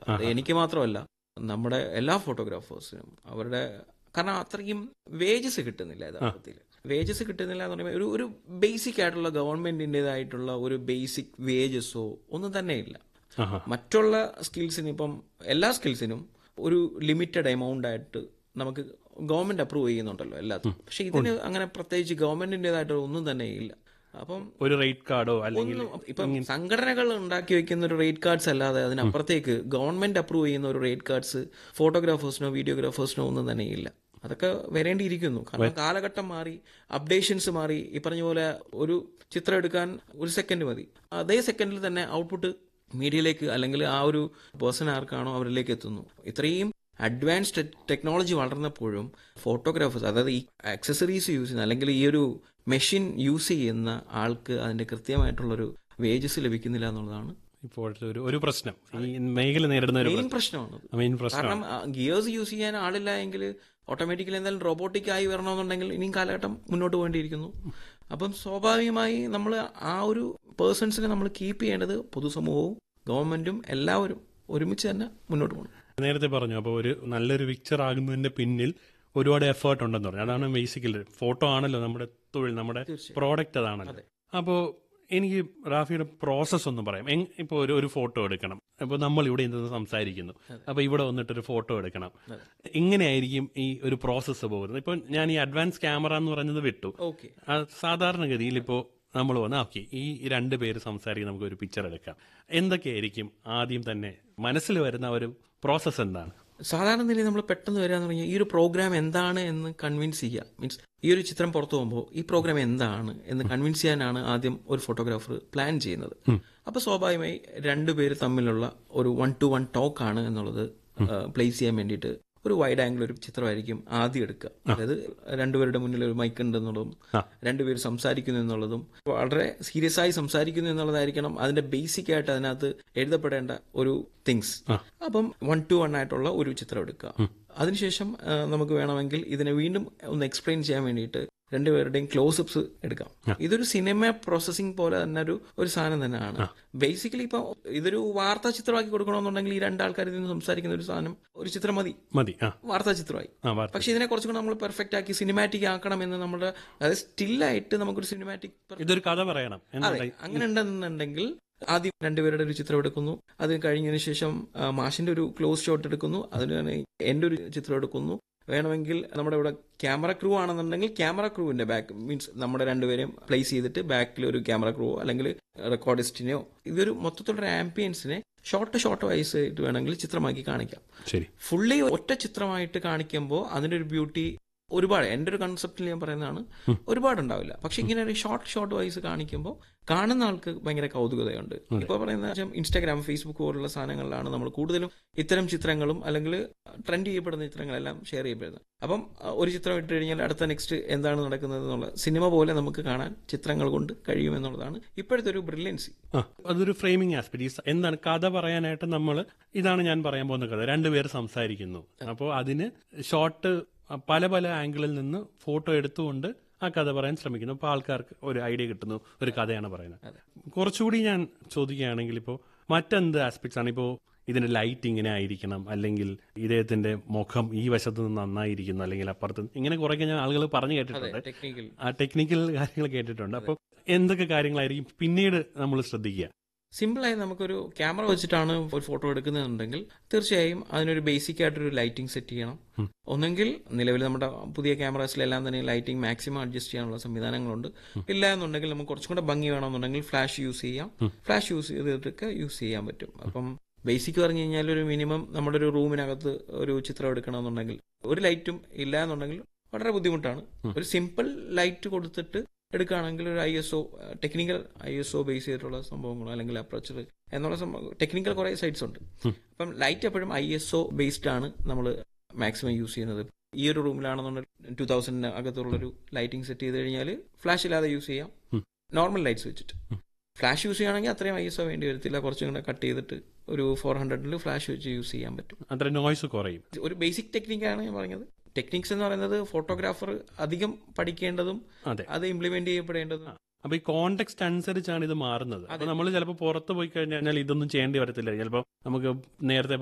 അത് എനിക്ക് മാത്രമല്ല നമ്മുടെ എല്ലാ ഫോട്ടോഗ്രാഫേഴ്സിനും അവരുടെ കാരണം അത്രയും വേജസ് കിട്ടുന്നില്ല യഥാർത്ഥത്തിൽ വേജസ് കിട്ടുന്നില്ല എന്ന് പറയുമ്പോൾ ഒരു ഒരു ബേസിക് ആയിട്ടുള്ള ഗവൺമെന്റിൻ്റെതായിട്ടുള്ള ഒരു ബേസിക് വേജസോ ഒന്നും തന്നെ ഇല്ല ആഹാ. മറ്റുള്ള സ്കിൽസിന് ഇപ്പം എല്ലാ സ്കിൽസിനും ഒരു ലിമിറ്റഡ് എമൗണ്ട് ആയിട്ട് നമുക്ക് ഗവൺമെന്റ് അപ്രൂവ് ചെയ്യുന്നുണ്ടല്ലോ എല്ലാത്തിനും പക്ഷെ ഇതിന് അങ്ങനെ പ്രത്യേകിച്ച് ഗവൺമെന്റിൻ്റെതായിട്ട് ഒന്നും തന്നെ ഇല്ല അപ്പം ഒരു റേറ്റ് കാർഡോ അല്ലെങ്കിൽ ഒന്നും ഇപ്പം സംഘടനകൾ ഉണ്ടാക്കി വെക്കുന്ന ഒരു റേറ്റ് കാർഡ്സ് അല്ലാതെ അതിനപ്പുറത്തേക്ക് ഗവൺമെന്റ് അപ്രൂവ് ചെയ്യുന്ന ഒരു റേറ്റ് കാർഡ്സ് ഫോട്ടോഗ്രാഫേഴ്സിനോ വീഡിയോഗ്രാഫേഴ്സിനോ ഒന്നും തന്നെ ഇല്ല അതൊക്കെ വരേണ്ടിയിരിക്കുന്നു കാരണം കാലഘട്ടം മാറി അപ്ഡേഷൻസ് മാറി ഈ പറഞ്ഞ പോലെ ഒരു ചിത്രം എടുക്കാൻ ഒരു സെക്കൻഡ് മതി അതേ സെക്കൻഡിൽ തന്നെ ഔട്ട്പുട്ട് മീഡിയയിലേക്ക് അല്ലെങ്കിൽ ആ ഒരു പേഴ്സൺ ആർക്കാണോ അവരിലേക്ക് എത്തുന്നു ഇത്രയും അഡ്വാൻസ്ഡ് ടെക്നോളജി വളർന്നപ്പോഴും ഫോട്ടോഗ്രാഫേഴ്സ് അതായത് ഈ ആക്സസറീസ് യൂസ് ചെയ്യുന്ന അല്ലെങ്കിൽ ഈ ഒരു മെഷീൻ യൂസ് ചെയ്യുന്ന ആൾക്ക് അതിന്റെ കൃത്യമായിട്ടുള്ളൊരു വേജസ് ലഭിക്കുന്നില്ല എന്നുള്ളതാണ് ഇപ്പോഴത്തെ ഒരു ഒരു പ്രശ്നം ഈ മേഖല നേരിടുന്ന ഒരു മെയിൻ പ്രശ്നമാണ് മെയിൻ പ്രശ്നം കാരണം ഗിയേഴ്സ് യൂസ് ചെയ്യാൻ ആളില്ല എങ്കിൽ ഓട്ടോമാറ്റിക്കലി എന്തായാലും റോബോട്ടിക് ആയി വരണമെന്നുണ്ടെങ്കിൽ ഇനിയും കാലഘട്ടം മുന്നോട്ട് പോകേണ്ടിയിരിക്കുന്നു അപ്പം സ്വാഭാവികമായി നമ്മൾ ആ ഒരു പേഴ്സൺസിനെ നമ്മൾ കീപ്പ് ചെയ്യേണ്ടത് പൊതുസമൂഹവും ഗവൺമെന്റും എല്ലാവരും ഒരുമിച്ച് തന്നെ മുന്നോട്ട് പോകണം നേരത്തെ പറഞ്ഞു അപ്പോൾ ഒരു നല്ലൊരു പിക്ചർ ആകുന്നതിന്റെ പിന്നിൽ ഒരുപാട് എഫേർട്ട് ഉണ്ടെന്ന് പറഞ്ഞു അതാണ് ബേസിക്കലി ഫോട്ടോ ആണല്ലോ നമ്മുടെ തൊഴിൽ നമ്മുടെ പ്രോഡക്റ്റ് അതാണല്ലോ അപ്പോൾ എനിക്ക് റാഫിയുടെ പ്രോസസ്സ് ഒന്ന് പറയാം എങ് ഇപ്പോൾ ഒരു ഒരു ഫോട്ടോ എടുക്കണം അപ്പോൾ നമ്മൾ ഇവിടെ നിന്ന് സംസാരിക്കുന്നു അപ്പോൾ ഇവിടെ വന്നിട്ട് ഒരു ഫോട്ടോ എടുക്കണം എങ്ങനെയായിരിക്കും ഈ ഒരു പ്രോസസ്സ് പോകുന്നത് ഇപ്പോൾ ഞാൻ ഈ അഡ്വാൻസ് ക്യാമറ എന്ന് പറഞ്ഞത് വിട്ടു ഓക്കെ ആ, സാധാരണഗതിയിൽ ഇപ്പോൾ നമ്മൾ വന്ന് ഓക്കെ ഈ രണ്ട് പേര് സംസാരിക്കും നമുക്ക് ഒരു പിക്ചർ എടുക്കാം എന്തൊക്കെയായിരിക്കും ആദ്യം തന്നെ മനസ്സിൽ വരുന്ന ഒരു പ്രോസസ്സ് എന്താണ് സാധാരണ നിലയിൽ നമ്മൾ പെട്ടെന്ന് വരികയെന്ന് പറഞ്ഞാൽ ഈ ഒരു പ്രോഗ്രാം എന്താണ് എന്ന് കൺവിൻസ് ചെയ്യുക മീൻസ് ഈ ഒരു ചിത്രം പുറത്തു പോകുമ്പോൾ ഈ പ്രോഗ്രാം എന്താണ് എന്ന് കൺവിൻസ് ചെയ്യാനാണ് ആദ്യം ഒരു ഫോട്ടോഗ്രാഫർ പ്ലാൻ ചെയ്യുന്നത് അപ്പൊ സ്വാഭാവികമായി രണ്ടുപേര് തമ്മിലുള്ള ഒരു വൺ ടു വൺ ടോക്ക് ആണ് എന്നുള്ളത് പ്ലേസ് ചെയ്യാൻ വേണ്ടിയിട്ട് ഒരു വൈഡ് ആംഗിൾ ഒരു ചിത്രമായിരിക്കും ആദ്യം എടുക്കുക അതായത് രണ്ടുപേരുടെ മുന്നിൽ ഒരു മൈക്ക് ഉണ്ട് എന്നുള്ളതും രണ്ടുപേർ സംസാരിക്കുന്നു എന്നുള്ളതും വളരെ സീരിയസ് ആയി സംസാരിക്കുന്നു എന്നുള്ളതായിരിക്കണം അതിന്റെ ബേസിക് ആയിട്ട് അതിനകത്ത് എഴുതപ്പെടേണ്ട ഒരു തിങ്സ് അപ്പം വൺ ടു വൺ ആയിട്ടുള്ള ഒരു ചിത്രം എടുക്കുക അതിനുശേഷം ആ, നമുക്ക് വേണമെങ്കിൽ ഇതിനെ വീണ്ടും ഒന്ന് എക്സ്പ്ലെയിൻ ചെയ്യാൻ വേണ്ടിയിട്ട് രണ്ടുപേരുടെയും ക്ലോസപ്സ് എടുക്കാം ഇതൊരു സിനിമ പ്രോസസ്സിംഗ് പോലെ തന്നെ ഒരു ഒരു സാധനം തന്നെയാണ് ബേസിക്കലി ഇപ്പൊ ഇതൊരു വാർത്താ ചിത്രമാക്കി കൊടുക്കണമെന്നുണ്ടെങ്കിൽ ഈ രണ്ടാൾക്കാർ ഇതിന് സംസാരിക്കുന്ന ഒരു സാധനം ഒരു ചിത്രം മതി മതി ആ വാർത്താ ചിത്രമായി ആ വാർത്ത പക്ഷെ ഇതിനെ കുറച്ചുകൂടെ നമ്മൾ പെർഫെക്റ്റ് ആക്കി സിനിമാറ്റിക് ആക്കണം എന്ന് നമ്മുടെ അതായത് സ്റ്റില്ലായിട്ട് നമുക്കൊരു സിനിമാറ്റിക് ഇതൊരു കഥ പറയണം എന്നുള്ള അതെ അങ്ങനെ ഉണ്ടെന്നുണ്ടെങ്കിൽ ആദ്യം രണ്ടുപേരുടെ ഒരു ചിത്രം എടുക്കുന്നു അത് കഴിഞ്ഞതിന് ശേഷം ആ, മാഷിന്റെ ഒരു ക്ലോസ് ഷോട്ട് എടുക്കുന്നു അതിന് തന്നെ എന്റെ ഒരു ചിത്രം എടുക്കുന്നു വേണമെങ്കിൽ നമ്മുടെ ഇവിടെ ക്യാമറ ക്രൂ ആണെന്നുണ്ടെങ്കിൽ ക്യാമറ ക്രൂവിന്റെ ബാക്ക് മീൻസ് നമ്മുടെ രണ്ടുപേരെയും പ്ലേസ് ചെയ്തിട്ട് ബാക്കിൽ ഒരു ക്യാമറ ക്രൂ അല്ലെങ്കിൽ റെക്കോർഡിസ്റ്റിനെയോ ഇതൊരു മൊത്തത്തിലുള്ള ആംബിയൻസിനെ ഷോർട്ട് ഷോർട്ട് വൈസ് ആയിട്ട് വേണമെങ്കിൽ ചിത്രമാക്കി കാണിക്കാം ശരി ഫുള്ളി ഒറ്റ ചിത്രമായിട്ട് കാണിക്കുമ്പോൾ അതിന്റെ ഒരു ബ്യൂട്ടി ഒരുപാട് എൻ്റെ ഒരു കൺസെപ്റ്റിൽ ഞാൻ പറയുന്നതാണ് ഒരുപാട് ഉണ്ടാവില്ല പക്ഷെ ഇങ്ങനെ ഒരു ഷോർട്ട് ഷോർട്ട് വൈസ് കാണിക്കുമ്പോൾ കാണുന്ന ആൾക്ക് ഭയങ്കര കൗതുകതയുണ്ട് ഇപ്പോൾ പറയുന്ന വെച്ചാൽ ഇൻസ്റ്റാഗ്രാം ഫേസ്ബുക്ക് പോലുള്ള സാധനങ്ങളിലാണ് നമ്മൾ കൂടുതലും ഇത്തരം ചിത്രങ്ങളും അല്ലെങ്കിൽ ട്രെൻഡ് ചെയ്യപ്പെടുന്ന ചിത്രങ്ങളെല്ലാം ഷെയർ ചെയ്യപ്പെടുന്നത് അപ്പം അഹ് ഒരു ചിത്രം ഇട്ട് കഴിഞ്ഞാൽ അടുത്ത നെക്സ്റ്റ് എന്താണ് നടക്കുന്നത് എന്നുള്ള സിനിമ പോലെ നമുക്ക് കാണാൻ ചിത്രങ്ങൾ കൊണ്ട് കഴിയുമെന്നുള്ളതാണ് ഇപ്പോഴത്തെ ഒരു ബ്രില്യൻസി ആ അതൊരു ഫ്രെയിമിംഗ് ആസ്പെക്ട് എന്താണ് കഥ പറയാനായിട്ട് നമ്മൾ ഇതാണ് ഞാൻ പറയാൻ പോകുന്ന കഥ രണ്ടുപേർ സംസാരിക്കുന്നു അപ്പോൾ അതിന് ഷോർട്ട് പല പല ആംഗിളിൽ നിന്ന് ഫോട്ടോ എടുത്തുകൊണ്ട് ആ കഥ പറയാൻ ശ്രമിക്കുന്നു അപ്പോൾ ആൾക്കാർക്ക് ഒരു ഐഡിയ കിട്ടുന്നു ഒരു കഥയാണ് പറയുന്നത് കുറച്ചുകൂടി ഞാൻ ചോദിക്കുകയാണെങ്കിൽ ഇപ്പോൾ മറ്റെന്ത് ആസ്പെക്ട്സ് ആണ് ഇപ്പോൾ ഇതിന്റെ ലൈറ്റ് ഇങ്ങനെ ആയിരിക്കണം അല്ലെങ്കിൽ ഇദ്ദേഹത്തിന്റെ മുഖം ഈ വശത്ത് നിന്ന് നന്നായിരിക്കുന്നു അല്ലെങ്കിൽ അപ്പുറത്ത് നിന്ന് ഇങ്ങനെ കുറെ ഞാൻ ആളുകൾ പറഞ്ഞു കേട്ടിട്ടുണ്ട് ടെക്നിക്കൽ ആ ടെക്നിക്കൽ കാര്യങ്ങൾ കേട്ടിട്ടുണ്ട് അപ്പോൾ എന്തൊക്കെ കാര്യങ്ങളായിരിക്കും പിന്നീട് നമ്മൾ ശ്രദ്ധിക്കുക സിമ്പിളായി നമുക്കൊരു ക്യാമറ വെച്ചിട്ടാണ് ഒരു ഫോട്ടോ എടുക്കുന്നതെന്നുണ്ടെങ്കിൽ തീർച്ചയായും അതിനൊരു ബേസിക് ആയിട്ടൊരു ലൈറ്റിംഗ് സെറ്റ് ചെയ്യണം ഒന്നെങ്കിൽ നിലവിൽ നമ്മുടെ പുതിയ ക്യാമറാസിലെല്ലാം തന്നെ ലൈറ്റിംഗ് മാക്സിമം അഡ്ജസ്റ്റ് ചെയ്യാനുള്ള സംവിധാനങ്ങളുണ്ട് ഇല്ല എന്നുണ്ടെങ്കിൽ നമുക്ക് കുറച്ചും കൂടെ ഭംഗി വേണമെന്നുണ്ടെങ്കിൽ ഫ്ലാഷ് യൂസ് ചെയ്യാം ഫ്ലാഷ് യൂസ് ചെയ്തിട്ടൊക്കെ യൂസ് ചെയ്യാൻ പറ്റും അപ്പം ബേസിക് പറഞ്ഞു കഴിഞ്ഞാൽ ഒരു മിനിമം നമ്മുടെ ഒരു റൂമിനകത്ത് ഒരു ചിത്രം എടുക്കണമെന്നുണ്ടെങ്കിൽ ഒരു ലൈറ്റും ഇല്ല എന്നുണ്ടെങ്കിൽ വളരെ ബുദ്ധിമുട്ടാണ് ഒരു സിമ്പിൾ ലൈറ്റ് കൊടുത്തിട്ട് എടുക്കുകയാണെങ്കിൽ ഒരു I S O technical I S O base ചെയ്തിട്ടുള്ള സംഭവങ്ങളോ അല്ലെങ്കിൽ അപ്രോച്ചർ എന്നുള്ള സംഭവം ടെക്നിക്കൽ കുറെ സൈറ്റ്സ് ഉണ്ട് അപ്പം ലൈറ്റ് എപ്പോഴും ഐ എസ് ഒ ബേസ്ഡ് ആണ് നമ്മൾ മാക്സിമം യൂസ് ചെയ്യുന്നത് ഈ ഒരു റൂമിലാണെന്നുണ്ടെങ്കിൽ ടൂ തൗസൻഡിന് അകത്തുള്ളൊരു ലൈറ്റിംഗ് സെറ്റ് ചെയ്ത് കഴിഞ്ഞാൽ ഫ്ലാഷ് ഇല്ലാതെ യൂസ് ചെയ്യാം നോർമൽ ലൈറ്റ്സ് വെച്ചിട്ട് ഫ്ലാഷ് യൂസ് ചെയ്യുകയാണെങ്കിൽ അത്രയും ഐ എസ് ഒ വേണ്ടി വരത്തില്ല കുറച്ചും കൂടെ കട്ട് ചെയ്തിട്ട് ഒരു ഫോർ ഹൺഡ്രഡിൽ ഫ്ലാഷ് വെച്ച് യൂസ് ചെയ്യാൻ പറ്റും അത്ര നോയ്സ് കുറയും ഒരു ബേസിക് ടെക്നിക്കാണ് ഞാൻ പറഞ്ഞത് ടെക്നിക്സ് എന്ന് പറയുന്നത് ഫോട്ടോഗ്രാഫർ അധികം പഠിക്കേണ്ടതും അതെ അത് ഇംപ്ലിമെന്റ് ചെയ്യപ്പെടേണ്ടതും അപ്പൊ ഈ കോണ്ടെക്സ്റ്റ് അനുസരിച്ചാണ് ഇത് മാറുന്നത് അപ്പൊ നമ്മൾ ചിലപ്പോൾ പുറത്ത് പോയി കഴിഞ്ഞാൽ ഇതൊന്നും ചെയ്യേണ്ടി വരത്തില്ല ചിലപ്പോൾ നമുക്ക് നേരത്തെ